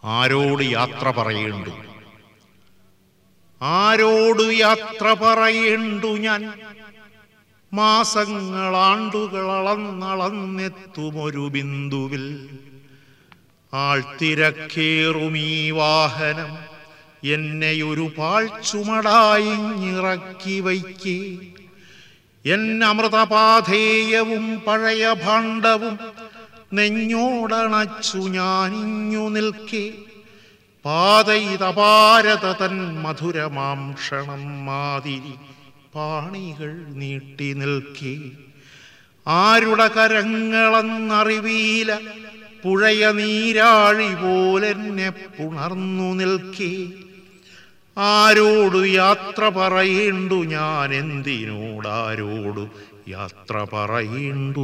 ആരോട് യാത്ര പറയേണ്ടു ആരോട് യാത്ര പറയേണ്ടു ഞാൻ മാസങ്ങൾ ആണ്ടുകൾ അളന്നളന്നെത്തുമൊരു ബിന്ദുവിൽ ആൾത്തിരക്കേറുമീ വാഹനം എന്നെയൊരു പാഴ്ചുമടായിറക്കി വയ്ക്കേ എൻ അമൃതപാധേയവും പഴയ ഭാണ്ഡവും നെഞ്ഞോടണച്ചു ഞാനിഞ്ഞു നിൽക്കേ പാതയിതപാരത തൻ മധുരമാംഷണം മാതിരി പാണികൾ നീട്ടി നിൽക്കേ ആരുടെ കരങ്ങളെന്നറിവീല പുഴയ നീരാഴി പോലെന്നെ പുണർന്നു നിൽക്കേ ആരോടു യാത്ര പറയേണ്ടു ഞാൻ എന്തിനോടാരോടു യാത്ര പറയേണ്ടു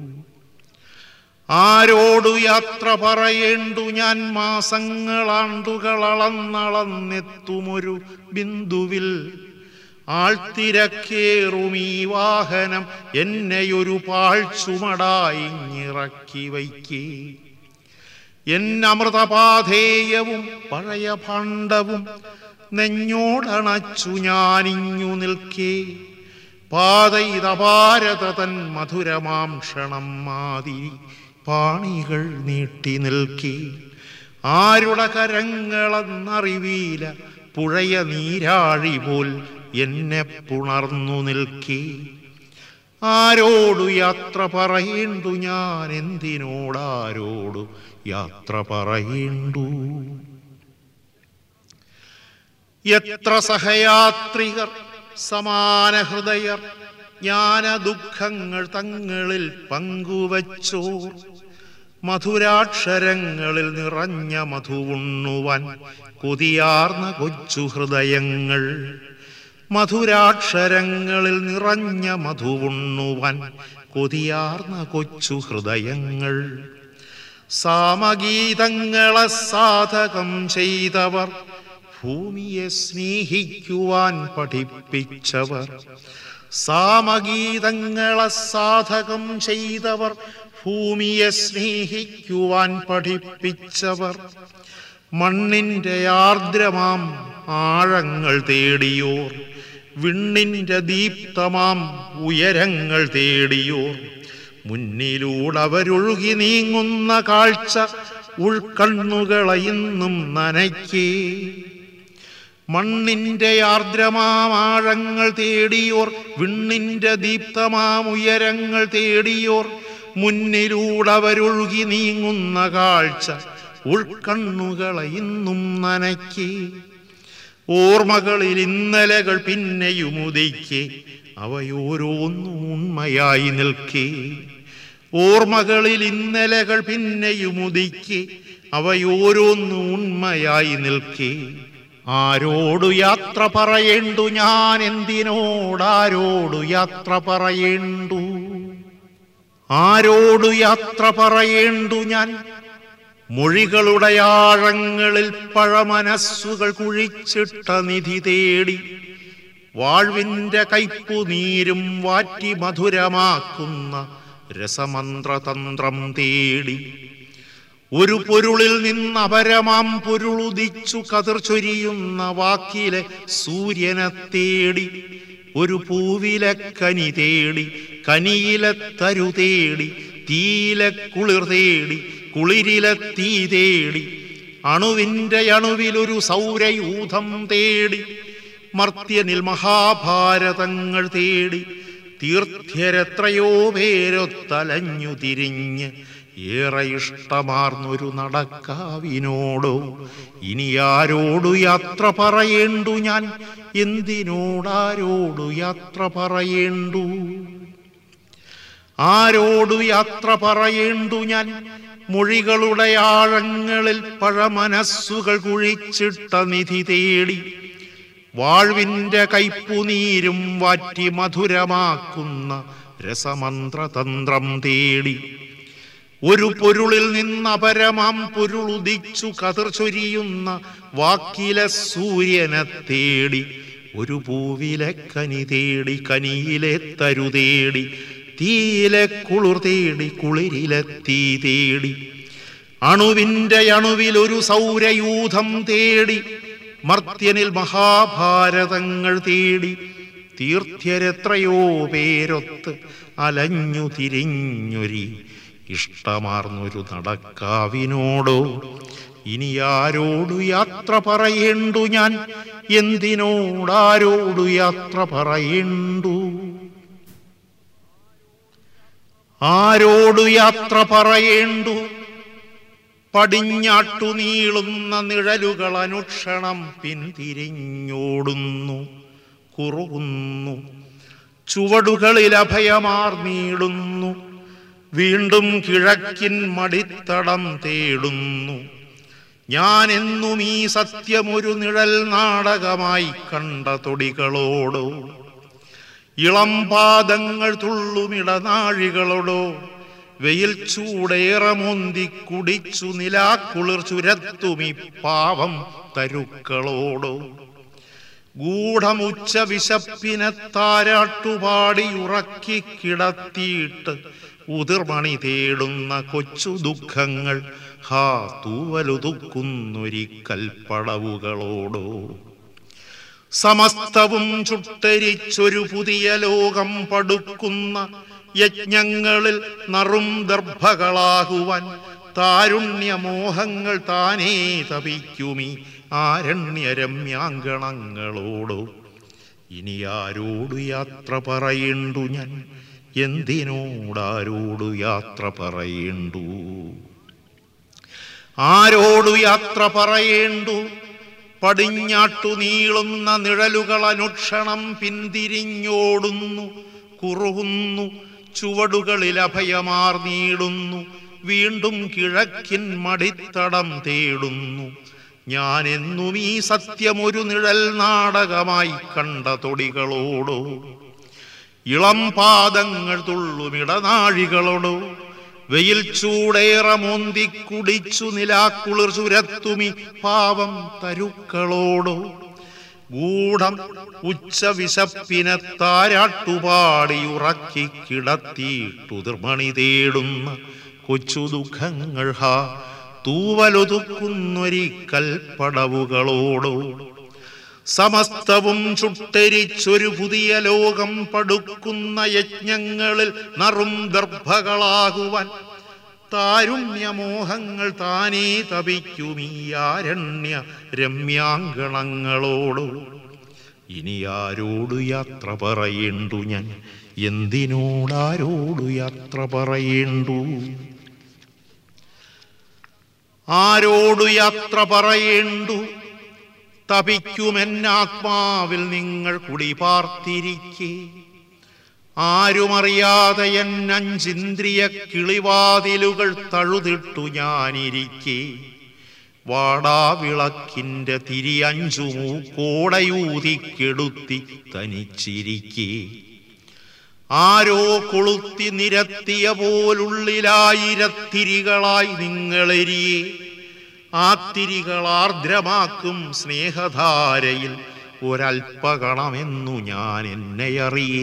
ആരോടു യാത്ര പറയേണ്ടു ഞാൻ മാസങ്ങളാണ്ടുകൾ അളന്നളന്നെത്തുമൊരു ബിന്ദുവിൽ ആൾത്തിരക്കേറുമീ വാഹനം എന്നെയൊരു പാഴ്ചുമടായിറക്കി വയ്ക്കേ എൻ അമൃതപാധേയവും പഴയ ഭാണ്ഡവും നെഞ്ഞോടണച്ചു ഞാനിഞ്ഞു നിൽക്കേ പാതയിതപാരത തൻ മധുരമാംഷണം മാതിരി പാണികൾ നീട്ടി നിൽക്കേ ആരുടെ കരങ്ങളെന്നറിവീല പുഴയ നീരാഴി പോൽ എന്നെ പുണർന്നു നിൽക്കേ ആരോടു യാത്ര പറയേണ്ടു ഞാൻ എന്തിനോടാരോടു യാത്ര പറയേണ്ടു എത്ര സഹയാത്രികർ സമാന ഹൃദയർ ജ്ഞാന ദുഃഖങ്ങൾ തങ്ങളിൽ പങ്കുവച്ചോർ മധുരാക്ഷരങ്ങളിൽ നിറഞ്ഞ മധുവുണ്ണുവാൻ കൊതിയാർന്ന കൊച്ചു ഹൃദയങ്ങൾ മധുരാക്ഷരങ്ങളിൽ നിറഞ്ഞ മധുവുണ്ണുവാൻ കൊതിയാർന്ന കൊച്ചു ഹൃദയങ്ങൾ സാമഗീതങ്ങളെ സാധകം ചെയ്തവർ ഭൂമിയെ സ്നേഹിക്കുവാൻ പഠിപ്പിച്ചവർ സാമഗീതങ്ങളെ സാധകം ചെയ്തവർ ഭൂമിയെ സ്നേഹിക്കുവാൻ പഠിപ്പിച്ചവർ മണ്ണിന്റെ ആർദ്രമാം ആഴങ്ങൾ തേടിയോർ വിണ്ണിന്റെ ദീപ്തമാം ഉയരങ്ങൾ തേടിയോർ മുന്നിലൂടവരൊഴുകി നീങ്ങുന്ന കാഴ്ച ഉൾക്കണ്ണുകളെ ഇന്നും നനയ്ക്കേ മണ്ണിന്റെ ആർദ്രമാം ആഴങ്ങൾ തേടിയോർ വിണ്ണിന്റെ ദീപ്തമാം ഉയരങ്ങൾ തേടിയോർ മുന്നിലൂടവരൊഴുകി നീങ്ങുന്ന കാഴ്ച ഉൾക്കണ്ണുകളെ ഇന്നും നനയ്ക്കേ ഓർമ്മകളിൽ ഇന്നലകൾ പിന്നെയും ഉദിക്കേ അവയോരോന്നും ഉണ്മയായി നിൽക്കേ ഓർമ്മകളിൽ ഇന്നലകൾ പിന്നെയും ഉദിക്കേ അവയോരോന്നും ഉണ്മയായി നിൽക്കേ ആരോടു യാത്ര പറയേണ്ടു ഞാൻ എന്തിനോടാരോടു യാത്ര പറയേണ്ടു ആരോടു യാത്ര പറയേണ്ടു ഞാൻ മൊഴികളുടെ ആഴങ്ങളിൽ പഴമനസ്സുകൾ കുഴിച്ചിട്ട നിധി തേടി വാഴ്വിന്റെ കയ്പു നീരും വാറ്റി മധുരമാക്കുന്ന രസമന്ത്രതന്ത്രം തേടി ഒരു പൊരുളിൽ നിന്ന് അപരമാം പൊരുളുദിച്ചു കതിർ ചൊരിയുന്ന വാക്കിലെ സൂര്യനെ തേടി ഒരു പൂവിലെ കനി തേടി കനിയിലെ തരു തേടി തീയിലെ കുളിർ തേടി കുളിരിലെ തീ തേടി അണുവിൻ്റെ അണുവിലൊരു സൗരയൂഥം തേടി മർത്യനിൽ മഹാഭാരതങ്ങൾ തേടി തീർത്ഥ്യരെത്രയോ പേരൊത്തലഞ്ഞു തിരിഞ്ഞ് ഏറെ ഇഷ്ടമാർന്നൊരു നടക്കാവിനോടോ ഇനി ആരോടു യാത്ര പറയേണ്ടു ഞാൻ എന്തിനോടാരോടു യാത്ര പറയേണ്ടു ആരോടു യാത്ര പറയേണ്ടു ഞാൻ മൊഴികളുടെ ആഴങ്ങളിൽ പഴമനസ്സുകൾ കുഴിച്ചിട്ട നിധി തേടി വാഴ്വിന്റെ കയ്പുനീരും വാറ്റി മധുരമാക്കുന്ന രസമന്ത്രതന്ത്രം തേടി ഒരു പൊരുളിൽ നിന്ന് അപരമാം പൊരുളുദിച്ചു കതിർ ചൊരിയുന്ന വാക്കിലെ സൂര്യനെ തേടി ഒരു പൂവിലെ കനി തേടി കനിയിലെ തരു തേടി തീയിലെ കുളിർ തേടി കുളിരിലെ തീ തേടി അണുവിൻ്റെ അണുവിൽ ഒരു സൗരയൂഥം തേടി മർത്യനിൽ മഹാഭാരതങ്ങൾ തേടി തീർത്ഥ്യരെത്രയോ പേരൊത്ത് അലഞ്ഞു തിരിഞ്ഞൊരി ഇഷ്ടമാർന്നൊരു നടക്കാവിനോടോ ഇനി ആരോടു യാത്ര പറയേണ്ടു ഞാൻ എന്തിനോടാരോടു യാത്ര പറയേണ്ടു ആരോടു യാത്ര പറയേണ്ടു പടിഞ്ഞാട്ടു നീളുന്ന നിഴലുകൾ അനുക്ഷണം പിന്തിരിഞ്ഞോടുന്നു കുറുകുന്നു ചുവടുകളിൽ അഭയമാർ നീളുന്നു വീണ്ടും കിഴക്കിൻ മടിത്തടം തേടുന്നു ഞാൻ എന്നും ഈ സത്യമൊരു നിഴൽ നാടകമായി കണ്ട തൊടികളോടോ ഇളം പാദങ്ങൾ തുള്ളുമിടനാഴികളോടോ വെയിൽ ചൂടേറെ മൊന്തി കുടിച്ചു നിലാക്കുളിർ ചുരത്തുമി പാവം തരുക്കളോടോ ഗൂഢമുച്ച വിശപ്പിനെ താരാട്ടുപാടി ഉറക്കി കിടത്തിയിട്ട് ഉതിർമണി തേടുന്ന കൊച്ചു ദുഃഖങ്ങൾ ഹാ തൂവലുതുക്കുന്നൊരി കൽപ്പടവുകളോടോ സമസ്തവും ചുട്ടരിച്ചൊരു പുതിയ ലോകം പടുക്കുന്ന യജ്ഞങ്ങളിൽ നറും ദർഭകളാകുവാൻ താരുണ്യമോഹങ്ങൾ താനേ തപിക്കുമി ആരണ്യരമ്യാങ്കണങ്ങളോടോ ഇനി ആരോടു യാത്ര പറയേണ്ടു ഞാൻ എന്തിനോടാരോടു യാത്ര പറയേണ്ടു ആരോടു യാത്ര പറയേണ്ടു പടിഞ്ഞാട്ടു നീളുന്ന നിഴലുകൾ അനുക്ഷണം പിന്തിരിഞ്ഞോടുന്നു കുറുകുന്നു ചുവടുകളിൽ അഭയമാർ നീടുന്നു വീണ്ടും കിഴക്കിൻ മടിത്തടം തേടുന്നു ഞാൻ എന്നും ഈ സത്യമൊരു നിഴൽ നാടകമായി കണ്ട തൊടികളോടോ ഇളം പാദങ്ങൾ തുള്ളുമിടനാഴികളോടോ വെയിൽ ചൂടേറെ മോന്തി കുടിച്ചു നിലാക്കുളിർ ചുരത്തുമി പാവം തരുക്കളോടോ ഗൂഢം ഉച്ച വിശപ്പിനെ താരാട്ടുപാടി ഉറക്കി കിടത്തിയിട്ടുതിർമണി തേടുന്ന കൊച്ചു ദുഃഖങ്ങൾ ഹാ തൂവലൊതുക്കുന്നൊരി കൽപ്പടവുകളോടോ സമസ്തവും ചുട്ടരിച്ചൊരു പുതിയ ലോകം പടുക്കുന്ന യജ്ഞങ്ങളിൽ നറും ദർഭകളാകുവാൻ താരുണ്യമോഹങ്ങൾ താനേ തപിക്കുമീ ആരണ്യ രമ്യാങ്കണങ്ങളോടോ ഇനി ആരോടു യാത്ര പറയേണ്ടു ഞാൻ എന്തിനോടാരോടു യാത്ര പറയേണ്ടു ആരോടു യാത്ര പറയേണ്ടു തപിക്കുമെന്നാത്മാവിൽ നിങ്ങൾ കുടിപാർത്തിരിക്കേ ആരുമറിയാതെ എന്നഞ്ചിന്ദ്രിയ കിളിവാതിലുകൾ തഴുതിട്ടു ഞാനിരിക്കേ വാടാവിളക്കിൻ്റെ തിരി അഞ്ചു മൂക്കോടയൂതിക്കെടുത്തി തനിച്ചിരിക്കേ ആരോ കൊളുത്തി നിരത്തിയ പോലുള്ളിലായിരത്തിരികളായി നിങ്ങളെരിയേ ആ തിരികൾ ആർദ്രമാക്കും സ്നേഹധാരയിൽ ഒരൽപ്പകണമെന്നു ഞാൻ എന്നെ അറിയേ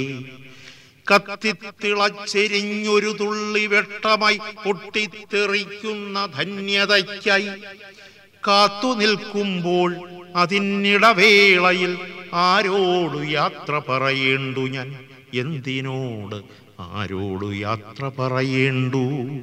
കത്തിത്തിളച്ചെരിഞ്ഞൊരു തുള്ളി വെട്ടമായി പൊട്ടിത്തെറിക്കുന്ന ധന്യതയ്ക്കായി കാത്തു നിൽക്കുമ്പോൾ അതിനിടവേളയിൽ ആരോടു യാത്ര പറയേണ്ടു ഞാൻ എന്തിനോട് ആരോടു യാത്ര പറയേണ്ടു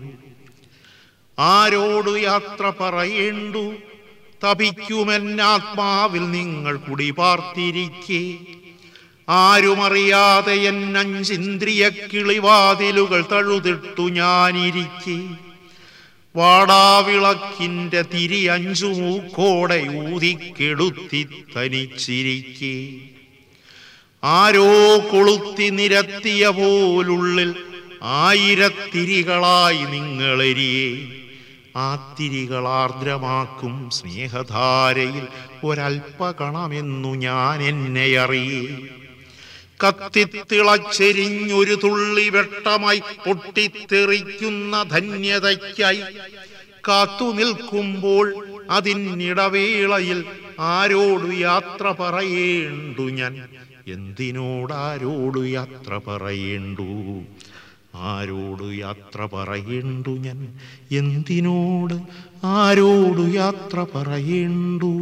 ആരോടു യാത്ര പറയേണ്ടു തപിക്കുമെന്നാത്മാവിൽ നിങ്ങൾ കുടിപാർത്തിരിക്കേ ആരുമറിയാതെ എന്നഞ്ചിന്ദ്രിയ കിളിവാതിലുകൾ തഴുതിട്ടു ഞാനിരിക്കേ വാടാവിളക്കിൻ്റെ തിരി അഞ്ചു മൂക്കോടെ ഊതിക്കെടുത്തി തനിച്ചിരിക്കേ ആരോ കൊളുത്തി നിരത്തിയ പോലുള്ളിൽ ആയിരത്തിരികളായി നിങ്ങളെരിയേ ആ തിരികൾ ആർദ്രമാക്കും സ്നേഹധാരയിൽ ഒരൽപ്പകണമെന്നു ഞാൻ എന്നെ അറിയേ കത്തിത്തിളച്ചെരിഞ്ഞൊരു തുള്ളി വെട്ടമായി പൊട്ടിത്തെറിക്കുന്ന ധന്യതയ്ക്കായി കാത്തു നിൽക്കുമ്പോൾ അതിനിടവേളയിൽ ആരോടു യാത്ര പറയേണ്ടു ഞാൻ എന്തിനോടാരോടു യാത്ര പറയേണ്ടു ആരോട് യാത്ര പറയേണ്ടു ഞാൻ എന്തിനോട് ആരോട് യാത്ര പറയേണ്ടു